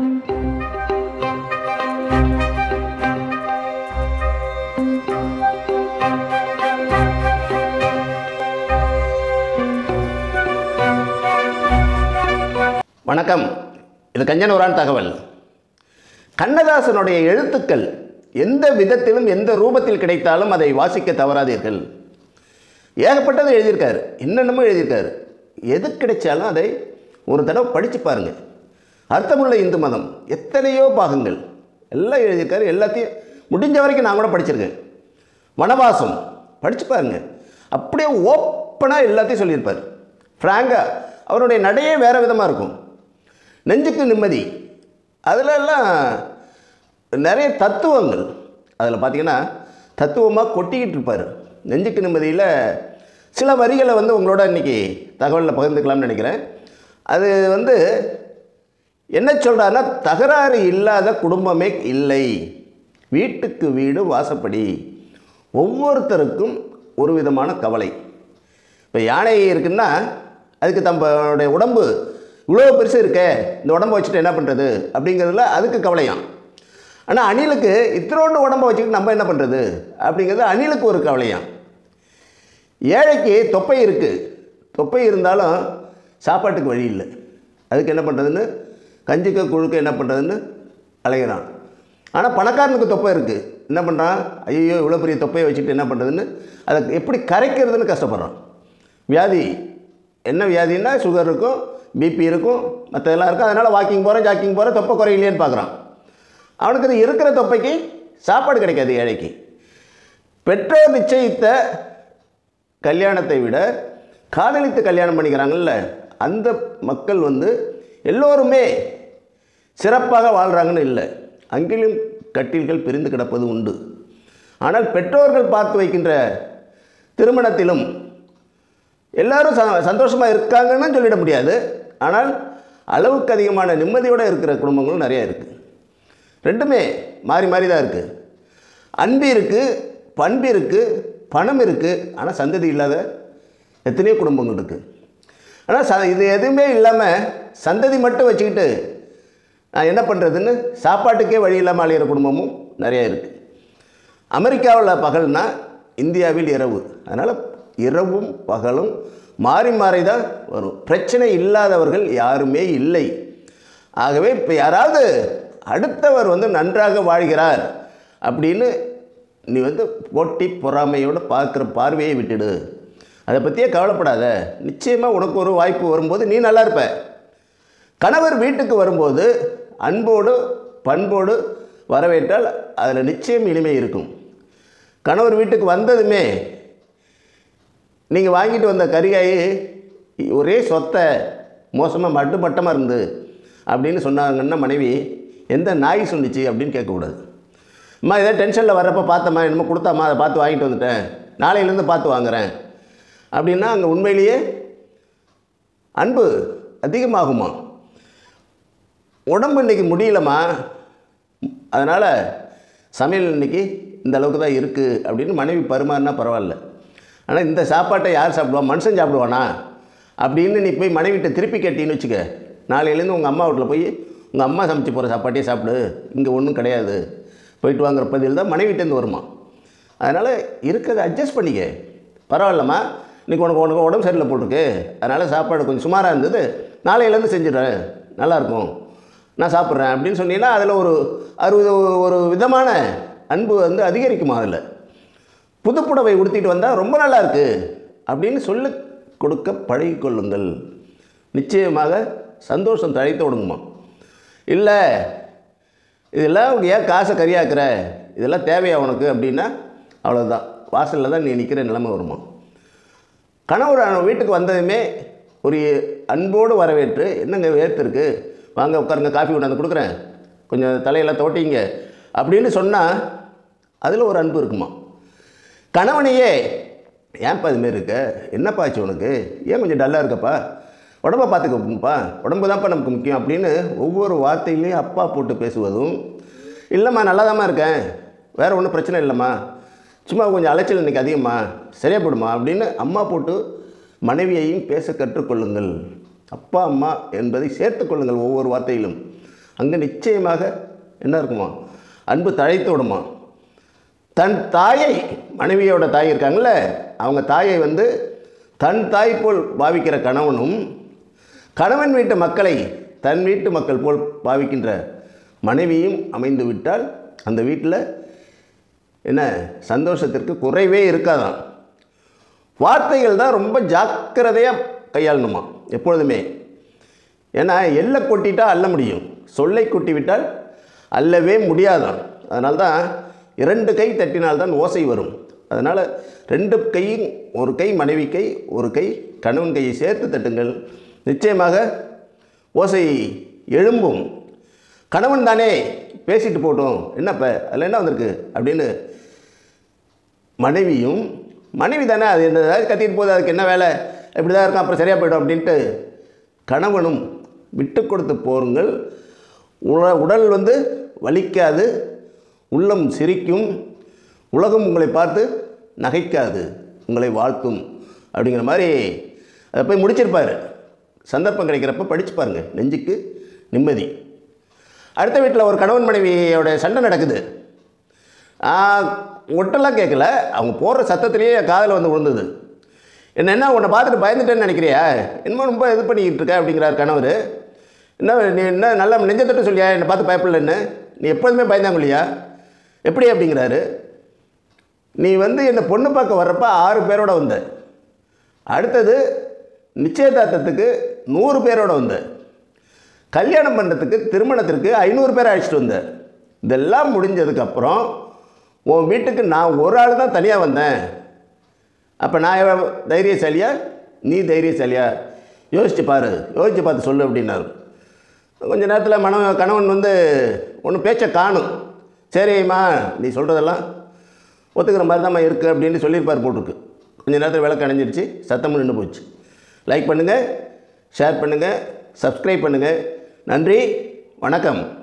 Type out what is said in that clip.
வணக்கம் இது கஞ்சனூரான் தகவல் கண்ணதாசனுடைய எழுத்துக்கள் எந்த விதத்திலும் எந்த ரூபத்தில் கிடைத்தாலும் அதை வாசிக்க தவறாதீர்கள் ஏகப்பட்டது எழுதியிருக்காரு என்னென்னமோ எழுதியிருக்காரு எது கிடைச்சாலும் அதை ஒரு தடவை படித்து பாருங்கள் அர்த்தமுள்ள இந்து மதம் எத்தனையோ பாகங்கள் எல்லாம் எழுதியிருக்காரு எல்லாத்தையும் முடிஞ்ச வரைக்கும் நான் கூட படிச்சிருக்கேன் வனவாசம் படித்து பாருங்க அப்படியே ஓப்பனாக எல்லாத்தையும் சொல்லியிருப்பார் ஃப்ராங்காக அவருடைய நடையே வேறு விதமாக இருக்கும் நெஞ்சுக்கு நிம்மதி அதுல எல்லாம் நிறைய தத்துவங்கள் அதில் பார்த்தீங்கன்னா தத்துவமாக கொட்டிக்கிட்டு இருப்பார் நெஞ்சுக்கு நிம்மதியில் சில வரிகளை வந்து உங்களோட இன்றைக்கி தகவலில் பகிர்ந்துக்கலாம்னு நினைக்கிறேன் அது வந்து என்ன சொல்கிறாருன்னா தகராறு இல்லாத குடும்பமே இல்லை வீட்டுக்கு வீடு வாசப்படி ஒவ்வொருத்தருக்கும் ஒரு விதமான கவலை இப்போ யானை இருக்குன்னா அதுக்கு தம்பளுடைய உடம்பு இவ்வளோ பெருசு இருக்கே இந்த உடம்பை வச்சுட்டு என்ன பண்ணுறது அப்படிங்கிறதுல அதுக்கு கவலையாம் ஆனால் அணிலுக்கு இத்தனோண்டு உடம்பை வச்சுக்கிட்டு நம்ம என்ன பண்ணுறது அப்படிங்கிறது அணிலுக்கு ஒரு கவலையாம் ஏழைக்கு தொப்பை இருக்குது தொப்பை இருந்தாலும் சாப்பாட்டுக்கு வழி இல்லை அதுக்கு என்ன பண்ணுறதுன்னு கஞ்சிக்க குழுக்க என்ன பண்ணுறதுன்னு அலைகிறான் ஆனால் பணக்காரனுக்கு தொப்பை இருக்குது என்ன பண்ணுறான் ஐயோ இவ்வளோ பெரிய தொப்பையை வச்சுட்டு என்ன பண்ணுறதுன்னு அதை எப்படி கரைக்கிறதுன்னு கஷ்டப்படுறான் வியாதி என்ன வியாதின்னா சுகர் இருக்கும் பிபி இருக்கும் மற்றதெல்லாம் இருக்கும் அதனால் வாக்கிங் போகிறேன் ஜாக்கிங் போகிறேன் தொப்பை குறையிலேன்னு பார்க்குறான் அவனுக்கு அது இருக்கிற தொப்பைக்கு சாப்பாடு கிடைக்காது ஏழைக்கு பெற்றோர் நிச்சயித்த கல்யாணத்தை விட காதலித்து கல்யாணம் பண்ணிக்கிறாங்கல்ல அந்த மக்கள் வந்து எல்லோருமே சிறப்பாக வாழ்கிறாங்கன்னு இல்லை அங்கிலும் கட்டில்கள் பிரிந்து கிடப்பது உண்டு ஆனால் பெற்றோர்கள் பார்த்து வைக்கின்ற திருமணத்திலும் எல்லாரும் ச சந்தோஷமாக இருக்காங்கன்னு சொல்லிட முடியாது ஆனால் அளவுக்கு அதிகமான நிம்மதியோடு இருக்கிற குடும்பங்களும் நிறையா இருக்குது ரெண்டுமே மாறி மாறி தான் இருக்குது அன்பு இருக்குது பண்பு இருக்குது பணம் இருக்குது ஆனால் சந்ததி இல்லாத எத்தனையோ குடும்பங்கள் இருக்குது ஆனால் ச இது எதுவுமே இல்லாமல் சந்ததி மட்டும் வச்சுக்கிட்டு நான் என்ன பண்ணுறதுன்னு சாப்பாட்டுக்கே வழி இல்லாமல் அழியிற குடும்பமும் நிறையா இருக்குது அமெரிக்காவில் பகல்னா இந்தியாவில் இரவு அதனால் இரவும் பகலும் மாறி மாறி தான் வரும் பிரச்சனை இல்லாதவர்கள் யாருமே இல்லை ஆகவே இப்போ யாராவது அடுத்தவர் வந்து நன்றாக வாழ்கிறார் அப்படின்னு நீ வந்து போட்டி பொறாமையோடு பார்க்குற பார்வையை விட்டுடு அதை பற்றியே கவலைப்படாத நிச்சயமாக உனக்கு ஒரு வாய்ப்பு வரும்போது நீ நல்லா இருப்ப கணவர் வீட்டுக்கு வரும்போது அன்போடு பண்போடு வரவேற்றால் அதில் நிச்சயம் இனிமை இருக்கும் கணவர் வீட்டுக்கு வந்ததுமே நீங்கள் வாங்கிட்டு வந்த கறிகாய் ஒரே சொத்தை மோசமாக மட்டு மட்டமாக இருந்து அப்படின்னு சொன்னாங்கன்னா மனைவி எந்த நாய் சொன்னிச்சு அப்படின்னு கேட்கக்கூடாது அம்மா ஏதாவது டென்ஷனில் வர்றப்ப பார்த்தம்மா என்னமோ கொடுத்தாம்மா அதை பார்த்து வாங்கிட்டு வந்துட்டேன் நாளையிலேருந்து பார்த்து வாங்குறேன் அப்படின்னா அங்கே உண்மையிலேயே அன்பு அதிகமாகுமா உடம்பு இன்றைக்கி முடியலம்மா அதனால் சமையல் இன்றைக்கி இந்த அளவுக்கு தான் இருக்குது அப்படின்னு மனைவி பரிமாறினா பரவாயில்ல ஆனால் இந்த சாப்பாட்டை யார் சாப்பிடுவா மனுஷன் சாப்பிடுவானா அப்படின்னு நீ போய் மனைவிட்ட திருப்பி கேட்டின்னு வச்சுக்க நாளையிலேருந்து உங்கள் அம்மா வீட்டில் போய் உங்கள் அம்மா சமைச்சு போகிற சாப்பாட்டையே சாப்பிடு இங்கே ஒன்றும் கிடையாது போயிட்டு வாங்குற பதில் தான் மனைவிட்டேருந்து வருமா அதனால் இருக்கிறத அட்ஜஸ்ட் பண்ணிக்க பரவாயில்லம்மா இன்றைக்கி உனக்கு உனக்கு உடம்பு சரியில்லை போட்டிருக்கு அதனால் சாப்பாடு கொஞ்சம் சுமாராக இருந்தது நாளையிலேருந்து செஞ்சிடுறேன் நல்லாயிருக்கும் நான் சாப்பிட்றேன் அப்படின்னு சொன்னீங்கன்னா அதில் ஒரு அறுபது ஒரு விதமான அன்பு வந்து அதிகரிக்குமா அதில் புதுப்புடவை உடுத்திட்டு வந்தால் ரொம்ப நல்லா இருக்கு அப்படின்னு சொல்லி கொடுக்க பழகிக்கொள்ளுங்கள் நிச்சயமாக சந்தோஷம் தழைத்து விடுங்கம்மா இல்லை இதெல்லாம் உனக்கு ஏன் காசை கரியாக்குற இதெல்லாம் தேவையா உனக்கு அப்படின்னா அவ்வளோதான் வாசலில் தான் நீ நிற்கிற நிலைமை வருமா கணவர் அவன் வீட்டுக்கு வந்ததுமே ஒரு அன்போடு வரவேற்று என்னங்க வேர்த்திருக்கு வாங்க உட்காருங்க காஃபி கொண்டாந்து கொடுக்குறேன் கொஞ்சம் தலையெல்லாம் தோட்டிங்க அப்படின்னு சொன்னால் அதில் ஒரு அன்பு இருக்குமா கணவனையே ஏன்ப்பா இதுமாரி இருக்க என்னப்பா ஆச்சு உனக்கு ஏன் கொஞ்சம் டல்லாக இருக்கப்பா உடம்ப பார்த்துக்கப்பா உடம்பு தான்ப்பா நமக்கு முக்கியம் அப்படின்னு ஒவ்வொரு வார்த்தையிலையும் அப்பா போட்டு பேசுவதும் இல்லைம்மா நல்லா இருக்கேன் வேறு ஒன்றும் பிரச்சனை இல்லைம்மா சும்மா கொஞ்சம் அலைச்சல் இன்னைக்கு அதிகம்மா சரியா போடுமா அப்படின்னு அம்மா போட்டு மனைவியையும் பேச கற்றுக்கொள்ளுங்கள் அப்பா அம்மா என்பதை சேர்த்துக் கொள்ளுங்கள் ஒவ்வொரு வார்த்தையிலும் அங்கே நிச்சயமாக என்ன இருக்குமா அன்பு தழைத்து விடுமா தன் தாயை மனைவியோட தாய் இருக்காங்கல்ல அவங்க தாயை வந்து தன் தாய் போல் பாவிக்கிற கணவனும் கணவன் வீட்டு மக்களை தன் வீட்டு மக்கள் போல் பாவிக்கின்ற மனைவியும் அமைந்து விட்டால் அந்த வீட்டில் என்ன சந்தோஷத்திற்கு குறைவே இருக்காதான் வார்த்தைகள் தான் ரொம்ப ஜாக்கிரதையாக கையாளணுமா எப்பொழுதுமே ஏன்னா எல்லை கொட்டிட்டா அள்ள முடியும் சொல்லை கொட்டி விட்டால் அல்லவே முடியாதான் அதனால தான் இரண்டு கை தட்டினால்தான் ஓசை வரும் அதனால் ரெண்டு கையும் ஒரு கை மனைவி கை ஒரு கை கணவன் கையை சேர்த்து தட்டுங்கள் நிச்சயமாக ஓசை எழும்பும் கணவன் தானே பேசிட்டு போட்டோம் என்னப்ப அதில் என்ன வந்திருக்கு அப்படின்னு மனைவியும் மனைவி தானே அது என்ன ஏதாவது கத்திட்டு போகுது அதுக்கு என்ன வேலை இப்படி தான் இருக்கும் அப்புறம் சரியாக போய்டும் அப்படின்ட்டு கணவனும் விட்டு கொடுத்து போருங்கள் உல உடல் வந்து வலிக்காது உள்ளம் சிரிக்கும் உலகம் உங்களை பார்த்து நகைக்காது உங்களை வாழ்த்தும் அப்படிங்கிற மாதிரி அதை போய் முடிச்சிருப்பார் சந்தர்ப்பம் கிடைக்கிறப்ப படிச்சு பாருங்க நெஞ்சுக்கு நிம்மதி அடுத்த வீட்டில் ஒரு கணவன் மனைவியோட சண்டை நடக்குது ஒட்டெல்லாம் கேட்கல அவங்க போடுற சத்தத்திலேயே என் காதில் வந்து விழுந்தது என்ன என்ன உன்னை பார்த்துட்டு பயந்துட்டேன்னு நினைக்கிறியா என்னமோ ரொம்ப இது பண்ணிக்கிட்டு இருக்க அப்படிங்கிறார் கணவர் என்ன நீ என்ன நல்லா நெஞ்சத்தட்டு சொல்லியா என்னை பார்த்து பயப்படலன்னு நீ எப்போதுமே பயந்தாங்க எப்படி அப்படிங்கிறாரு நீ வந்து என்னை பொண்ணு பார்க்க வர்றப்ப ஆறு பேரோட வந்த அடுத்தது நிச்சயதார்த்தத்துக்கு நூறு பேரோட வந்த கல்யாணம் பண்ணுறதுக்கு திருமணத்திற்கு ஐநூறு பேர் அழைச்சிட்டு வந்த இதெல்லாம் முடிஞ்சதுக்கப்புறம் உன் வீட்டுக்கு நான் ஒரு ஆள் தான் தனியாக வந்தேன் அப்போ நான் எவ்வளவு தைரியசாலியா நீ தைரியசாலியா யோசிச்சு பாரு யோசிச்சு பார்த்து சொல்லு அப்படின்னாரு கொஞ்ச நேரத்தில் மன கணவன் வந்து ஒன்றும் பேச்சை காணும் சரிம்மா நீ சொல்கிறதெல்லாம் ஒத்துக்கிற மாதிரி தான்மா இருக்குது அப்படின்னு சொல்லியிருப்பார் போட்டிருக்கு கொஞ்ச நேரத்தில் விளக்கு அணைஞ்சிருச்சு சத்தமும் நின்று போச்சு லைக் பண்ணுங்கள் ஷேர் பண்ணுங்கள் சப்ஸ்கிரைப் பண்ணுங்கள் நன்றி வணக்கம்